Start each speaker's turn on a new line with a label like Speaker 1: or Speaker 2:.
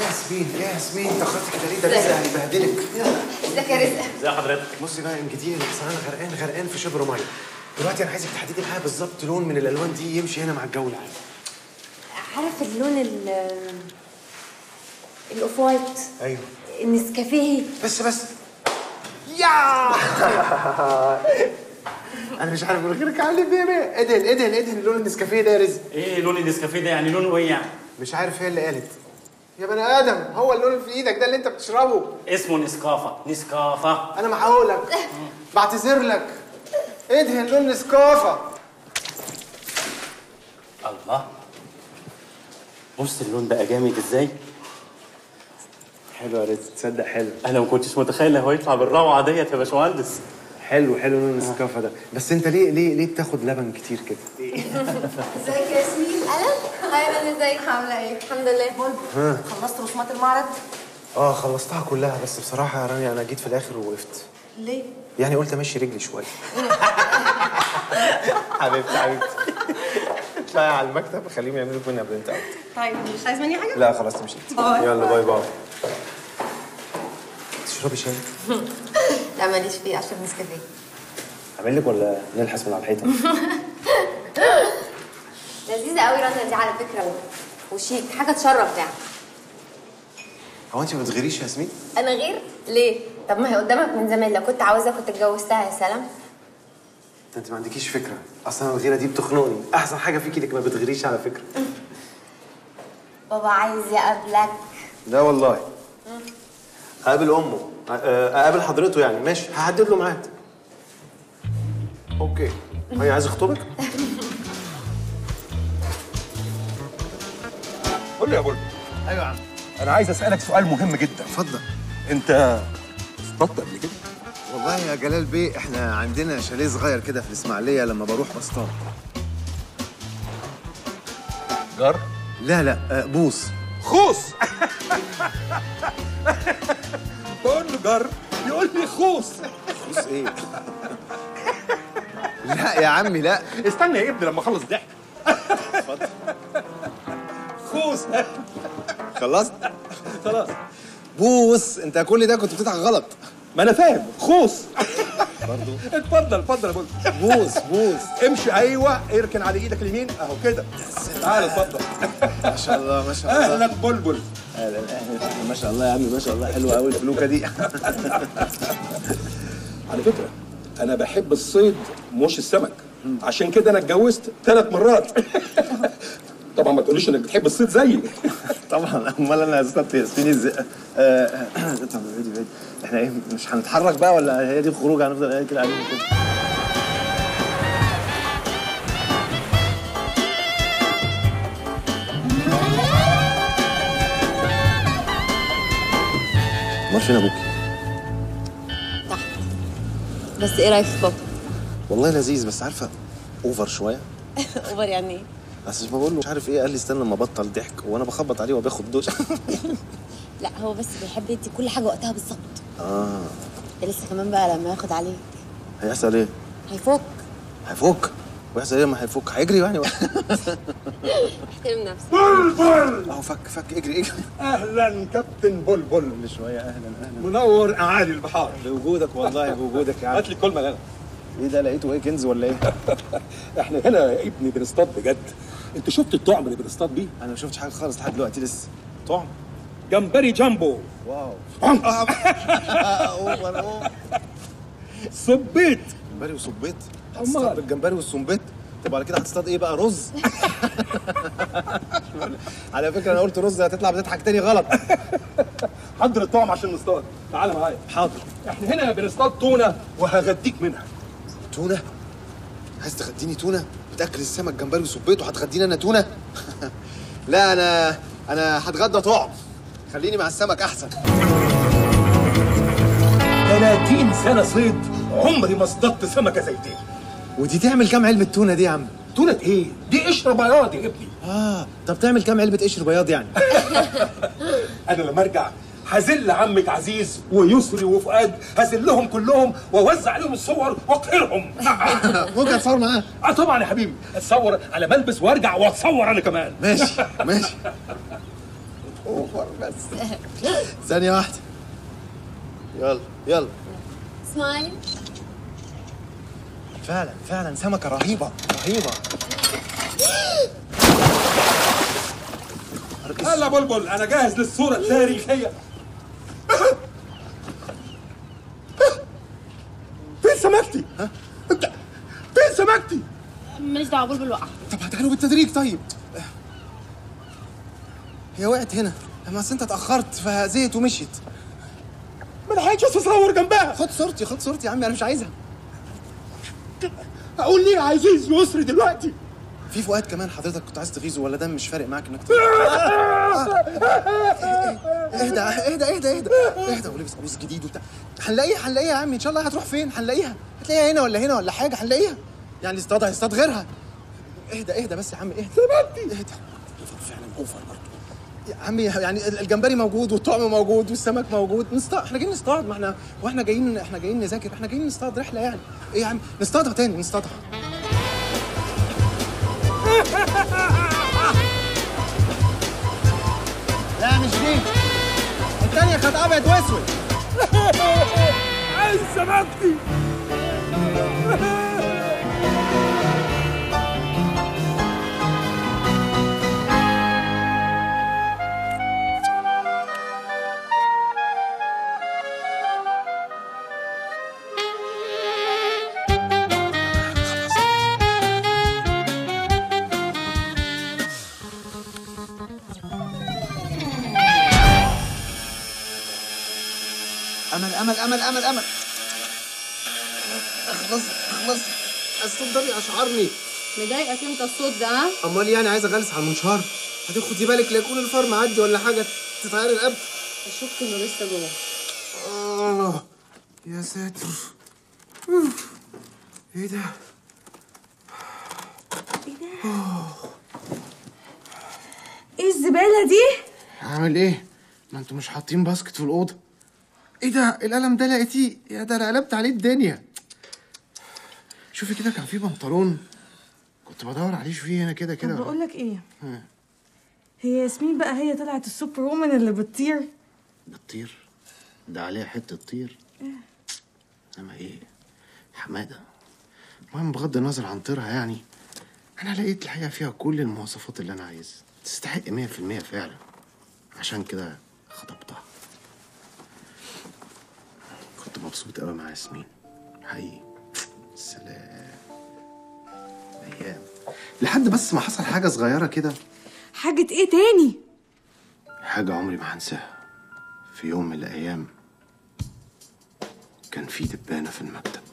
Speaker 1: ياسمين يا ياسمين اتاخرت كده ليه ده رزق هيبهدلك
Speaker 2: ازيك يا رزق
Speaker 3: ازي حضرتك
Speaker 1: بصي بقى انجديني بس انا غرقان غرقان في شبر ميه دلوقتي انا عايزك تحددي معايا بالظبط لون من الالوان دي يمشي هنا مع الجو العام
Speaker 2: عارف اللون ال الاوف وايت
Speaker 1: ايوه
Speaker 2: النسكافيه
Speaker 1: بس بس يا انا مش عارف اقول غيرك على بيبي ادهن ادهن ادهن لون النسكافيه ده يا رزق
Speaker 3: ايه لون النسكافيه ده يعني لونه ايه يعني
Speaker 1: مش عارف هي اللي قالت يا بني ادم هو اللون اللي في ايدك ده اللي انت بتشربه
Speaker 3: اسمه نسكافه نسكافه
Speaker 1: انا محقولك بعتذر لك ادهن لون نسكافه
Speaker 3: الله بص اللون بقى جامد ازاي
Speaker 1: حلو يا رزق تصدق حلو
Speaker 3: انا ما كنتش متخيل هو يطلع بالروعه ديت يا باشمهندس
Speaker 1: حلو حلو لون النسكافه ده بس انت ليه ليه ليه بتاخد لبن كتير كده
Speaker 2: ازيك يا ياسمين انا هاي انا ازيك عامله ايه الحمد لله خلصت رسومات المعرض
Speaker 1: اه خلصتها كلها بس بصراحه يا رانيا انا جيت في الاخر ووقفت
Speaker 2: ليه
Speaker 1: يعني قلت امشي رجلي شويه حبيبتي حبيبتي اطلعي على المكتب خليهم يعملوا لك منها برنت اوت
Speaker 2: طيب مش عايز مني حاجه
Speaker 1: لا خلاص مشيت
Speaker 2: باي.
Speaker 1: يلا باي باي تشربي شاي
Speaker 2: لا ماليش فيه عشان نسكافيه
Speaker 1: اعمل لك ولا نلحس من على الحيطه
Speaker 2: لذيذه قوي رنا دي على فكره وشيك حاجه تشرف يعني
Speaker 1: هو انت ما بتغيريش يا ياسمين
Speaker 2: انا غير ليه طب ما هي قدامك من زمان لو كنت عاوزها كنت اتجوزتها يا سلام
Speaker 1: ده انت ما عندكيش فكره اصلا الغيره دي بتخنقني احسن حاجه فيكي انك ما بتغيريش على فكره
Speaker 2: بابا عايز يقابلك
Speaker 1: لا والله اقابل امه أ- اقابل حضرته يعني ماشي هحدد له ميعاد اوكي هي عايز اخطبك
Speaker 4: قول لي يا بول
Speaker 1: ايوه يا عم
Speaker 4: انا عايز اسالك سؤال مهم جدا
Speaker 1: اتفضل
Speaker 4: انت اصطدت قبل كده
Speaker 1: والله يا جلال بيه احنا عندنا شاليه صغير كده في الاسماعيليه لما بروح بصطاد
Speaker 4: جار
Speaker 1: لا لا آه، بوص
Speaker 4: خوص بقول له جار يقول لي خوص
Speaker 1: بوص ايه لا يا عمي لا
Speaker 4: استنى يا ابني لما اخلص ضحك
Speaker 1: اتفضل
Speaker 4: خوص
Speaker 1: خلصت
Speaker 4: خلاص
Speaker 1: بوص انت كل ده كنت بتضحك غلط
Speaker 4: ما انا فاهم خوص
Speaker 1: برضو
Speaker 4: اتفضل اتفضل يا بول
Speaker 1: بوص بوص
Speaker 4: امشي ايوه اركن على ايدك اليمين اهو كده تعال اتفضل
Speaker 1: ما شاء الله ما شاء الله
Speaker 4: اهلا بلبل
Speaker 1: اهلا اهلا ما شاء الله يا عمي ما شاء الله حلوه قوي الفلوكه دي
Speaker 4: على فكره انا بحب الصيد مش السمك عشان كده انا اتجوزت ثلاث مرات طبعا ما تقوليش انك بتحب الصيد زيي
Speaker 1: طبعا امال انا اصطدت ياسمين ازاي آه، آه، طب بعيد بعيد احنا ايه مش هنتحرك بقى ولا هي دي الخروج هنفضل قاعدين كده قاعدين كده امال فين ابوكي
Speaker 2: بس ايه رايك في بابا
Speaker 1: والله لذيذ بس عارفه اوفر شويه
Speaker 2: اوفر يعني ايه
Speaker 1: بس بقول له مش عارف ايه قال لي استنى لما ابطل ضحك وانا بخبط عليه وباخد دوش
Speaker 2: لا هو بس بيحب يدي كل حاجه وقتها بالظبط
Speaker 1: اه
Speaker 2: ده لسه كمان بقى لما ياخد عليك
Speaker 1: هيحصل ايه؟
Speaker 2: هيفوق
Speaker 1: هيفك ويحصل ايه لما هيفك هيجري يعني
Speaker 2: احترم نفسك
Speaker 4: بلبل
Speaker 1: اهو فك فك اجري اجري
Speaker 4: اهلا كابتن بلبل
Speaker 1: كل شويه اهلا اهلا
Speaker 4: منور اعالي البحار
Speaker 1: بوجودك والله بوجودك يا عم
Speaker 4: هات لي كلمه غنى
Speaker 1: ايه ده لقيته ايه كنز ولا ايه؟
Speaker 4: احنا هنا يا ابني بنصطاد بجد انت شفت الطعم اللي بنصطاد بيه
Speaker 1: انا ما شفتش حاجه خالص لحد دلوقتي لسه طعم
Speaker 4: جمبري جامبو
Speaker 1: واو
Speaker 4: طعم
Speaker 1: اوفر اوفر
Speaker 4: صبيت
Speaker 1: جمبري وصبيت
Speaker 4: أمال.
Speaker 1: هتصطاد بالجمبري والصنبيت طب على كده هتصطاد ايه بقى رز على فكره انا قلت رز هتطلع بتضحك تاني غلط
Speaker 4: حضر الطعم عشان نصطاد تعال معايا
Speaker 1: حاضر
Speaker 4: احنا هنا بنصطاد تونه وهغديك منها
Speaker 1: تونه عايز تغديني تونه بتاكل السمك جمبري وصبيت وهتغديني انا تونه لا انا انا هتغدى طعم خليني مع السمك احسن
Speaker 4: 30 سنه صيد عمري ما اصطدت سمكه زي دي
Speaker 1: ودي تعمل كام علبه تونه دي يا عم
Speaker 4: تونه ايه دي قشره بياض يا ابني
Speaker 1: اه طب تعمل كام علبه قشر بياض يعني
Speaker 4: انا لما ارجع هذل عمك عزيز ويسري وفؤاد هذلهم كلهم واوزع عليهم الصور واقهرهم
Speaker 1: ممكن اتصور معاه
Speaker 4: اه طبعا يا حبيبي اتصور على ملبس وارجع واتصور انا كمان
Speaker 1: ماشي ماشي اوفر بس ثانية واحدة يلا يلا
Speaker 2: سمايل
Speaker 1: فعلا فعلا سمكة رهيبة رهيبة
Speaker 4: هلا بلبل انا جاهز للصوره التاريخيه فين سمكتي؟ ها؟ انت فين سمكتي؟
Speaker 2: ماليش دعوه بلبل وقع
Speaker 1: طب هتعالوا بالتدريج طيب هي وقعت هنا اما أصل انت اتأخرت فزيت ومشيت
Speaker 4: ما لحقتش اتصور جنبها
Speaker 1: خد صورتي خد صورتي يا عمي انا مش عايزها
Speaker 4: اقول ليه عزيز يسري دلوقتي؟
Speaker 1: في فؤاد كمان حضرتك كنت عايز تغيظه ولا ده مش فارق معاك انك ت- اهدى اهدى اهدى اهدى اهدى ولبس قميص جديد وبتاع هنلاقيها هنلاقيها يا عمي ان شاء الله هتروح فين هنلاقيها هتلاقيها هنا ولا هنا ولا حاجه هنلاقيها يعني اصطاد هيصطاد غيرها اهدى اهدى بس يا عم اهدى اهدى اوفر فعلا اوفر برضه يا عمي يعني الجمبري موجود والطعم موجود والسمك موجود نصطاد احنا جايين نصطاد ما احنا واحنا جايين احنا جايين نذاكر احنا جايين نصطاد رحله يعني ايه يا عم نصطادها تاني نصطادها لا مش دي التانية كانت ابيض واسود
Speaker 4: عايز سمكتي
Speaker 1: امل امل امل امل امل اخلص اخلص الصوت ده بيشعرني
Speaker 2: مضايقك انت الصوت ده ها
Speaker 1: امال يعني عايز اغلس على المنشار هتاخدي بالك لا يكون الفار معدي ولا حاجه تتعير القبل
Speaker 2: اشك انه لسه جوه
Speaker 1: اه يا ساتر أوف. ايه ده
Speaker 5: ايه الزبالة دي؟
Speaker 1: عامل ايه ما انتوا مش حاطين باسكت في الاوضه ايه ده القلم ده لقيتيه يا ده انا قلبت عليه الدنيا شوفي كده كان في بنطلون كنت بدور عليه شويه هنا كده
Speaker 5: طب
Speaker 1: كده
Speaker 5: بقول لك ايه؟ هي ياسمين بقى هي طلعت السوبر وومن اللي بتطير
Speaker 3: بتطير ده عليها حتة طير انما ايه حمادة
Speaker 1: المهم بغض النظر عن طيرها يعني انا لقيت الحقيقه فيها كل المواصفات اللي انا عايزها تستحق 100% فعلا عشان كده خطبتها كنت مبسوط قوي مع ياسمين حقيقي سلام ايام لحد بس ما حصل حاجه صغيره كده
Speaker 5: حاجة ايه تاني؟
Speaker 1: حاجه عمري ما هنساها في يوم من الايام كان في دبانه في المكتب